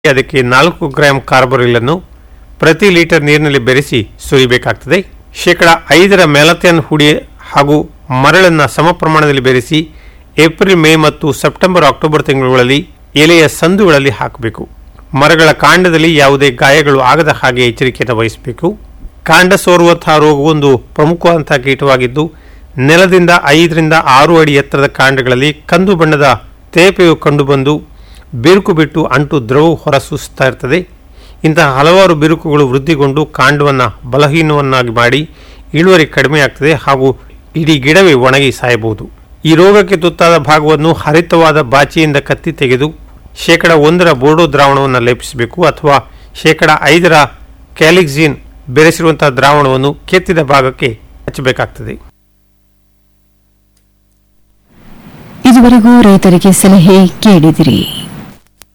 ಅದಕ್ಕೆ ನಾಲ್ಕು gram carbaryl ಅನ್ನು ಪ್ರತಿ ಲೀಟರ್ ನೀರಿನಲ್ಲಿ ಬೆರೆಸಿ ಸುರಿಬೇಕಾಗ್ತದೆ ಶೇಕಡ ಐದರ ಮೆಲಥಿಯನ್ ಹುಡಿ ಹಾಗೂ ಮರಳನ್ನು ಸಮ ಪ್ರಮಾಣದಲ್ಲಿ ಬೆರೆಸಿ ಏಪ್ರಿಲ್ ಮೇ ಮತ್ತು ಸೆಪ್ಟೆಂಬರ್ ಅಕ್ಟೋಬರ್ ತಿಂಗಳುಗಳಲ್ಲಿ ಎಲೆಯ ಸಂದುಗಳಲ್ಲಿ ಹಾಕಬೇಕು ಮರಗಳ ಕಾಂಡದಲ್ಲಿ ಯಾವುದೇ ಗಾಯಗಳು ಆಗದ ಹಾಗೆ ಎಚ್ಚರಿಕೆಯನ್ನು ವಹಿಸಬೇಕು ಕಾಂಡ ಸೋರುವಂತಹ ರೋಗವು ಒಂದು ಪ್ರಮುಖವಾದಂತಹ ಕೀಟವಾಗಿದ್ದು ನೆಲದಿಂದ ಐದರಿಂದ ಆರು ಅಡಿ ಎತ್ತರದ ಕಾಂಡಗಳಲ್ಲಿ ಕಂದು ಬಣ್ಣದ ತೇಪೆಯು ಕಂಡುಬಂದು ಬಿರುಕು ಬಿಟ್ಟು ಅಂಟು ದ್ರವವು ಹೊರಸೂಸುತ್ತಾ ಇರ್ತದೆ ಇಂತಹ ಹಲವಾರು ಬಿರುಕುಗಳು ವೃದ್ಧಿಗೊಂಡು ಕಾಂಡವನ್ನು ಬಲಹೀನವನ್ನಾಗಿ ಮಾಡಿ ಇಳುವರಿ ಕಡಿಮೆ ಆಗ್ತದೆ ಹಾಗೂ ಇಡೀ ಗಿಡವೇ ಒಣಗಿ ಸಾಯಬಹುದು ಈ ರೋಗಕ್ಕೆ ತುತ್ತಾದ ಭಾಗವನ್ನು ಹರಿತವಾದ ಬಾಚಿಯಿಂದ ಕತ್ತಿ ತೆಗೆದು ಶೇಕಡ ಒಂದರ ಬೋರ್ಡೋ ದ್ರಾವಣವನ್ನು ಲೇಪಿಸಬೇಕು ಅಥವಾ ಶೇಕಡ ಐದರ ಕ್ಯಾಲಿಕ್ಸಿನ್ ಬೆರೆಸಿರುವಂತಹ ದ್ರಾವಣವನ್ನು ಕೆತ್ತಿದ ಭಾಗಕ್ಕೆ ಹಚ್ಚಬೇಕಾಗ್ತದೆ ಇದುವರೆಗೂ ರೈತರಿಗೆ ಸಲಹೆ ಕೇಳಿದಿರಿ